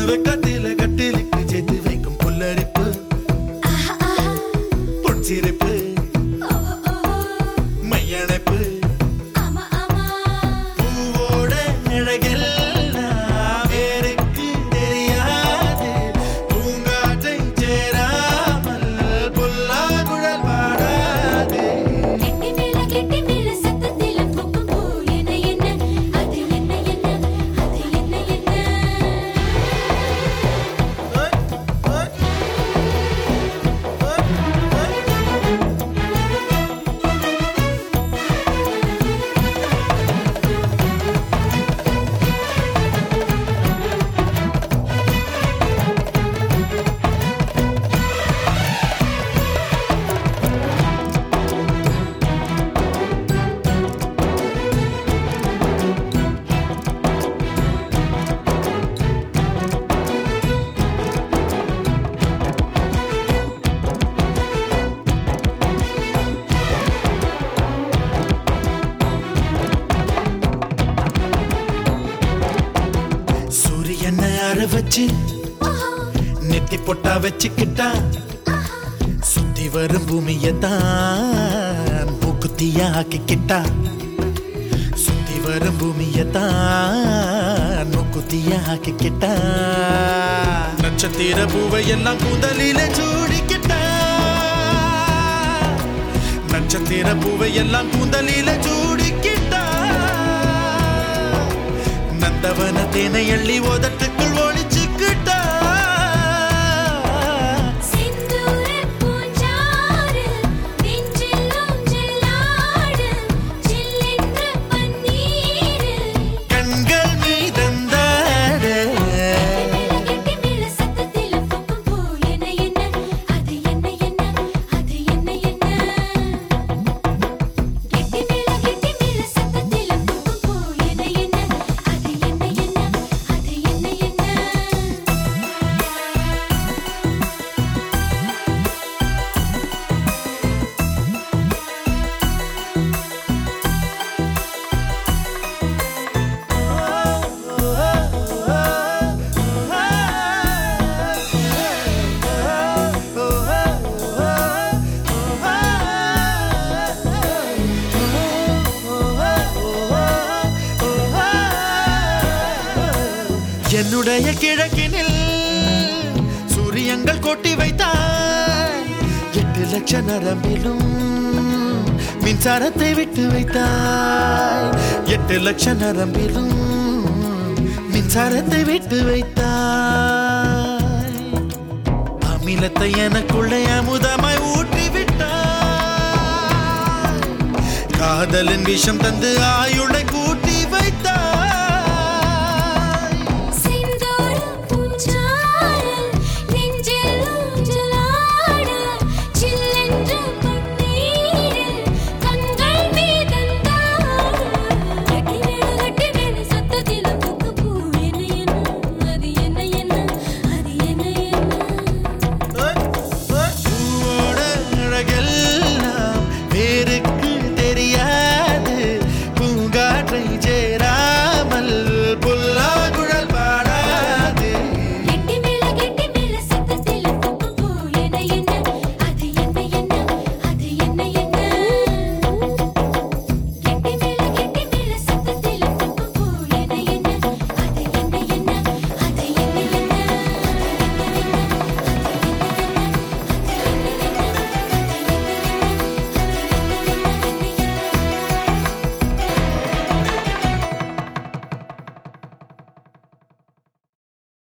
வெக்கத்தில கட்டிலுக்கு சேர்த்து வைக்கும் புல்லரிப்பு பொன்சிரிப்பு மையணைப்பு பூவோட அழகெல்லாம் வேருக்கு தெரியாது பூங்காற்றை சேராமல் புல்லாங்குழல் பாடாது கெட்டி மேல கெட்டி மேல சத்தத்தில பூக்கும் பூ என்ன என்ன அது என்ன என்ன அது என்ன என்ன சூரியனை அற வச்சு நெத்தி பொட்டா வச்சுக்கிட்டா சுத்தி வரும் பூமியை தான் பூக்குத்தியா ஆக்கிக்கிட்டா சுத்தி வரும் பூமியை தான் மூக்குத்தியா ஆக்கிக்கிட்டா நட்சத்திர பூவை எல்லாம் கூந்தலில சூடிக்கிட்டா நட்சத்திர பூவை எல்லாம் கூந்தலில சூடிக்கிட்டா நந்தவன தேனை எள்ளி உதட்டுக்குள் ஒளிச்சுக்கிட்டா சிந்தூர பூஞ்சாறு நெஞ்சில் ஊஞ்சலாடு சில்லென்ற பன்னீரு கண்கள் மீதந்தாட மேல கெட்டி மேல சத்தத்தில பூக்கும் பூ என்ன என்ன அது என்ன என்ன அது என்ன என்ன கெட்டி மேல கெட்டி மேல சத்தத்தில பூக்கும் பூ என்ன என்ன அது என்ன என்ன அது என்ன என்ன என்னுடைய கிழக்கினில் சூரியங்கள் கொட்டி வைத்தாய் எட்டு லட்ச நரம்பிலும் மின்சாரத்தை விட்டு வைத்தாய் எட்டு லட்ச நரம்பிலும் மின்சாரத்தை விட்டு வைத்தாய் அமிலத்தை எனக்குள்ளே அமுதமாய் ஊற்றி விட்டாய் காதலின் விஷம் தந்து ஆயுளை கூ